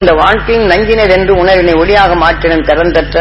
இந்த வாழ்க்கையின் நஞ்சினர் என்று உணர்வினை ஒளியாக மாற்றினும் திறந்தற்ற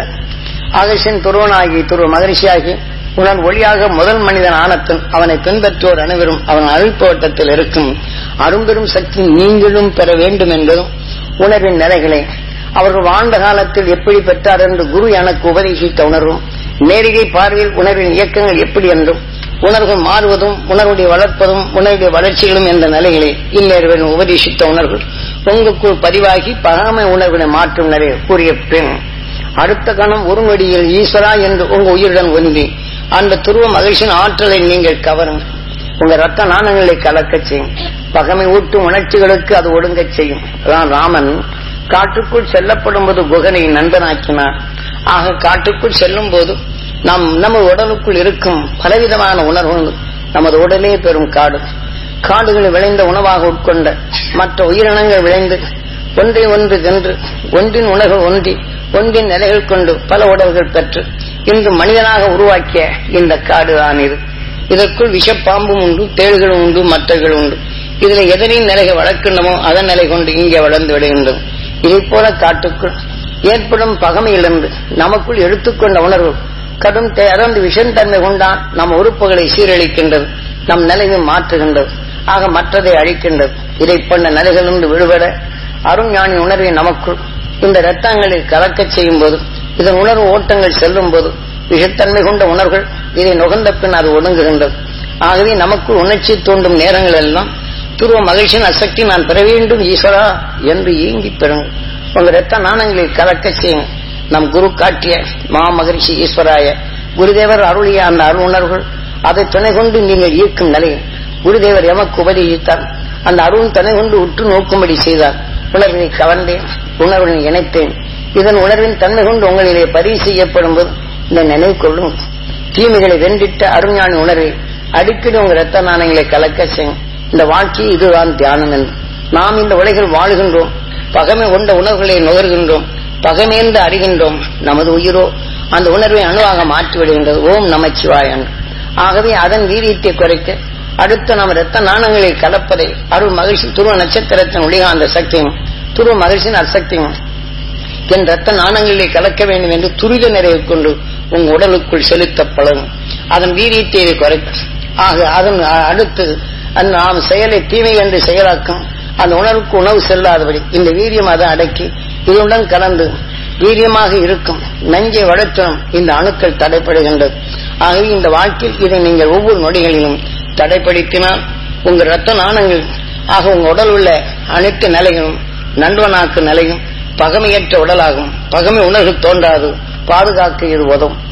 அகசின் துருவனாகி துருவ மகரிஷியாகி உணர் ஒளியாக முதல் மனிதன் ஆனத்தும் அவனை பின்பற்றுவோர் அனைவரும் அவன் அழுப்போட்டத்தில் இருக்கும் அரும்பெரும் சக்தி நீங்களும் பெற வேண்டும் என்பதும் உணர்வின் நிலைகளை அவர்கள் வாழ்ந்த காலத்தில் எப்படி பெற்றார் என்று குரு எனக்கு உபதேசித்த உணர்வும் நேரிகை பார்வையில் உணர்வின் இயக்கங்கள் எப்படி என்றும் உணர்வுகள் மாறுவதும் உணர்வுடைய வளர்ப்பதும் உணர்வுடைய வளர்ச்சிகளும் என்ற நிலைகளை இல்லையர்கள் உபதேசித்த உணர்வுகள் உங்களுக்குள் பதிவாகி பகாமை உணர்வினை மாற்றும் நிலையை கூறிய பின் அடுத்த கணம் ஒரு நொடியில் ஈஸ்வரா என்று உங்க உயிருடன் ஒன்றி அந்த துருவ மகிழ்ச்சியின் ஆற்றலை நீங்கள் கவரும் உங்க ரத்த நாணங்களை கலக்க செய்யும் பகமை ஊட்டும் உணர்ச்சிகளுக்கு அது ஒடுங்கச் செய்யும் அதான் ராமன் காட்டுக்குள் செல்லப்படும் போது குகனை நண்பனாக்கினார் ஆக காட்டுக்குள் செல்லும் போது நாம் நம்ம உடலுக்குள் இருக்கும் பலவிதமான உணர்வுகள் நமது உடலே பெறும் காடு காடுகளில் விளைந்த உணவாக உட்கொண்ட மற்ற உயிரினங்கள் விளைந்து ஒன்றை ஒன்று சென்று ஒன்றின் உணர்வு ஒன்றி ஒன்றின் நிலைகள் கொண்டு பல உடல்கள் பெற்று இன்று மனிதனாக உருவாக்கிய இந்த காடு தான் இது இதற்குள் விஷப்பாம்பும் உண்டு தேள்களும் உண்டு மற்றகள் உண்டு இதுல எதனின் நிலைகள் வளர்க்கின்றமோ அதன் நிலை கொண்டு இங்கே வளர்ந்து விடுகின்றது இதை போல காட்டுக்குள் ஏற்படும் பகமையிலிருந்து நமக்குள் எடுத்துக்கொண்ட உணர்வு கடும் அறந்து விஷம் தன்மை கொண்டான் நம் உறுப்புகளை சீரழிக்கின்றது நம் நிலையை மாற்றுகின்றது ஆக மற்றதை அழிக்கின்றது இதை போன்ற நிலைகளிலிருந்து விடுபட அருஞானி உணர்வை நமக்குள் இந்த ரத்தங்களில் கலக்கச் செய்யும் போது இதன் உணர்வு ஓட்டங்கள் செல்லும் போது விஷத்தன்மை கொண்ட உணர்வுகள் இதை நுகர்ந்த பின் அது ஒடுங்குகின்றது ஆகவே நமக்குள் உணர்ச்சி தூண்டும் நேரங்கள் எல்லாம் துருவ மகிழ்ச்சியின் அசக்தி நான் பெற வேண்டும் ஈஸ்வரா என்று ஏங்கி பெறுங்கள் உங்க ரத்த நாணங்களில் கலக்க செய்யும் நம் குரு காட்டிய மா மகிழ்ச்சி ஈஸ்வராய குருதேவர் அருளிய அந்த அருள் உணர்வுகள் அதை துணை கொண்டு நீங்கள் ஈர்க்கும் நிலை குருதேவர் எமக்கு உபதேசித்தார் அந்த அருள் துணை கொண்டு உற்று நோக்கும்படி செய்தார் உணர்வினை கவர்ந்தேன் உணர்வினை இணைத்தேன் இதன் உணர்வின் தன்மை கொண்டு உங்களிலே பதிவு செய்யப்படும் போது இந்த நினைவு கொள்ளும் தீமைகளை வென்றிட்ட அருஞானி உணர்வை அடிக்கடி உங்க ரத்த நாணயங்களை கலக்க செய்யும் இந்த வாழ்க்கை இதுதான் தியானம் என்று நாம் இந்த உலகில் வாழுகின்றோம் பகமை கொண்ட உணர்வுகளை நுகர்கின்றோம் பகமேந்து அறிகின்றோம் நமது உயிரோ அந்த உணர்வை அணுவாக மாற்றி விடுகின்றது ஓம் நமச்சிவாயன் ஆகவே அதன் வீரியத்தை குறைக்க அடுத்து நம் ரத்த நாணங்களை கலப்பதை அருள் மகிழ்ச்சி துருவ நட்சத்திரத்தின் ஒளிகாந்த சக்தியும் துருவ மகிழ்ச்சியின் அசக்தியும் என் ரத்த நாணங்களிலே கலக்க வேண்டும் என்று துரித நிறைவு கொண்டு உங்க உடலுக்குள் செலுத்த பழகும் அதன் வீரியத்தை இதை குறைக்கும் ஆக அதன் அடுத்து அந்த நாம் செயலை தீமை என்று செயலாக்கும் அந்த உணர்வுக்கு உணவு செல்லாதபடி இந்த வீரியம் அதை அடக்கி இதனுடன் கலந்து வீரியமாக இருக்கும் நஞ்சை வளர்த்தனும் இந்த அணுக்கள் தடைப்படுகின்றது ஆகவே இந்த வாழ்க்கையில் இதை நீங்கள் ஒவ்வொரு நொடிகளிலும் தடைப்படுத்தினால் உங்க ரத்த நாணங்கள் ஆக உங்க உடல் உள்ள அனைத்து நிலைகளும் நண்பனாக்கு நிலையும் பகமையற்ற உடலாகும் பகமை உணர்வு தோன்றாது பாதுகாக்க இது உதவும்